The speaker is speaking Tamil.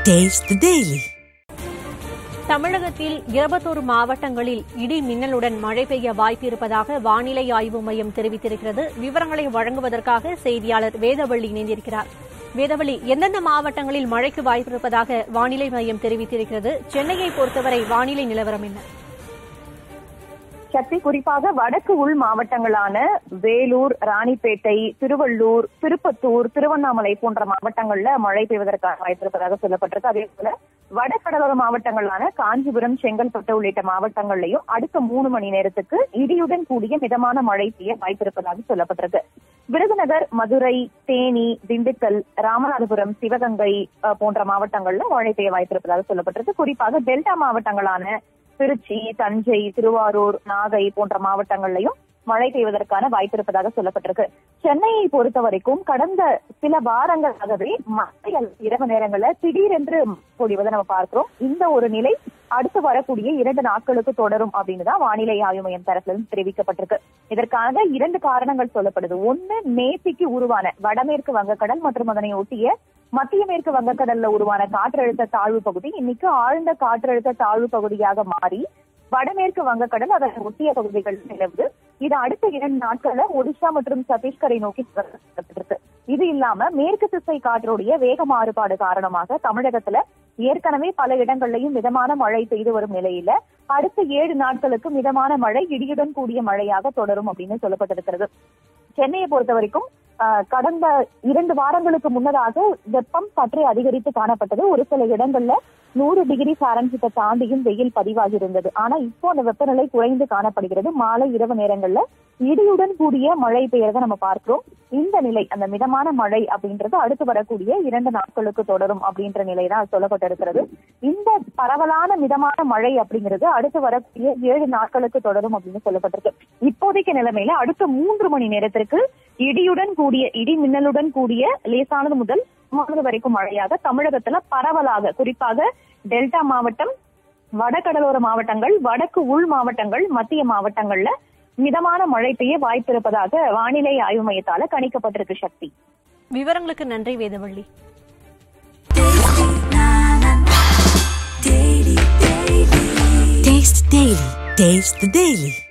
Taste the Daily. தமிழகத்தில் இருபத்தோரு மாவட்டங்களில் இடி மின்னலுடன் மழை பெய்ய வாய்ப்பு இருப்பதாக வானிலை ஆய்வு மையம் தெரிவித்திருக்கிறது விவரங்களை வழங்குவதற்காக செய்தியாளர் வேதவள்ளி இணைந்திருக்கிறார் வேதவள்ளி எந்தெந்த மாவட்டங்களில் மழைக்கு வாய்ப்பு இருப்பதாக வானிலை மையம் தெரிவித்திருக்கிறது சென்னையை பொறுத்தவரை வானிலை நிலவரம் என்ன சக்தி குறிப்பாக வடக்கு உள் மாவட்டங்களான வேலூர் ராணிப்பேட்டை திருவள்ளூர் திருப்பத்தூர் திருவண்ணாமலை போன்ற மாவட்டங்கள்ல மழை பெய்வதற்கான வாய்ப்பு இருப்பதாக சொல்லப்பட்டிருக்கு அதே போல வடகடலோர மாவட்டங்களான காஞ்சிபுரம் செங்கல்பட்டு உள்ளிட்ட மாவட்டங்கள்லயும் அடுத்த மூணு மணி நேரத்துக்கு இடியுடன் கூடிய மிதமான மழை பெய்ய வாய்ப்பு இருப்பதாக சொல்லப்பட்டிருக்கு விருதுநகர் மதுரை தேனி திண்டுக்கல் ராமநாதபுரம் சிவகங்கை அஹ், போன்ற மாவட்டங்கள்ல மழை பெய்ய வாய்ப்பு இருப்பதாக சொல்லப்பட்டிருக்கு குறிப்பாக டெல்டா மாவட்டங்களான திருச்சி தஞ்சை திருவாரூர் நாகை போன்ற மாவட்டங்கள்லயும் மழை பெய்வதற்கான வாய்ப்பு இருப்பதாக சொல்லப்பட்டிருக்கு சென்னையை பொறுத்த வரைக்கும் கடந்த சில வாரங்களாகவே மழை அல்லது இரவு நேரங்கள்ல திடீரென்று பொழிவதை நம்ம பார்க்கிறோம் இந்த ஒரு நிலை அடுத்து வரக்கூடிய இரண்டு நாட்களுக்கு தொடரும் அப்படின்னு தான் வானிலை ஆய்வு மையம் தரப்புல இருந்து தெரிவிக்கப்பட்டிருக்கு இதற்காக இரண்டு காரணங்கள் சொல்லப்படுது ஒண்ணு நேத்திக்கு உருவான வடமேற்கு வங்கக்கடல் மற்றும் அதனை ஒட்டிய மத்திய மேற்கு வங்கக்கடல்ல உருவான காற்றழுத்த தாழ்வு பகுதி இன்னைக்கு ஆழ்ந்த காற்றழுத்த தாழ்வு பகுதியாக மாறி வடமேற்கு வங்கக்கடல் அதன் ஒட்டிய பகுதிகள் நிலவுது இது அடுத்த இரண்டு நாட்கள்ல ஒடிஷா மற்றும் சத்தீஸ்கரை நோக்கி நகர்த்தப்பட்டிருக்கு இது இல்லாம மேற்கு திசை காற்றுடைய வேக மாறுபாடு காரணமாக தமிழகத்துல ஏற்கனவே பல இடங்கள்லயும் மிதமான மழை பெய்து வரும் நிலையில அடுத்த ஏழு நாட்களுக்கு மிதமான மழை இடியுடன் கூடிய மழையாக தொடரும் அப்படின்னு சொல்லப்பட்டிருக்கிறது சென்னையை பொறுத்த வரைக்கும் ஆஹ், கடந்த இரண்டு வாரங்களுக்கு முன்னதாக வெப்பம் சற்றே அதிகரித்து காணப்பட்டது ஒரு சில இடங்கள்ல நூறு டிகிரி ஃபாரன்ஹீட்டை தாண்டியும் வெயில் பதிவாகி இருந்தது ஆனா இப்போ அந்த வெப்பநிலை குறைந்து காணப்படுகிறது மாலை இரவு நேரங்கள்ல இடியுடன் கூடிய மழை பெய்யறதை நம்ம பார்க்கிறோம் இந்த நிலை அந்த மிதமான மழை அப்படின்றது அடுத்து வரக்கூடிய இரண்டு நாட்களுக்கு தொடரும் அப்படின்ற நிலை தான் சொல்லப்பட்டிருக்கிறது இந்த பரவலான மிதமான மழை அப்படிங்கிறது அடுத்து வரக்கூடிய ஏழு நாட்களுக்கு தொடரும் அப்படின்னு சொல்லப்பட்டிருக்கு இப்போதைக்கு நிலைமையில அடுத்த மூன்று மணி நேரத்திற்கு இடியுடன் கூடிய இடி மின்னலுடன் கூடிய லேசானது முதல் மிதமானது வரைக்கும் மழையாக தமிழகத்துல பரவலாக குறிப்பாக டெல்டா மாவட்டம் வடகடலோர மாவட்டங்கள் வடக்கு உள் மாவட்டங்கள் மத்திய மாவட்டங்கள்ல மிதமான மழை பெய்ய வாய்ப்பு இருப்பதாக வானிலை ஆய்வு மையத்தால கணிக்கப்பட்டிருக்கு சக்தி விவரங்களுக்கு நன்றி Vedavalli Taste the Daily. Taste the Daily.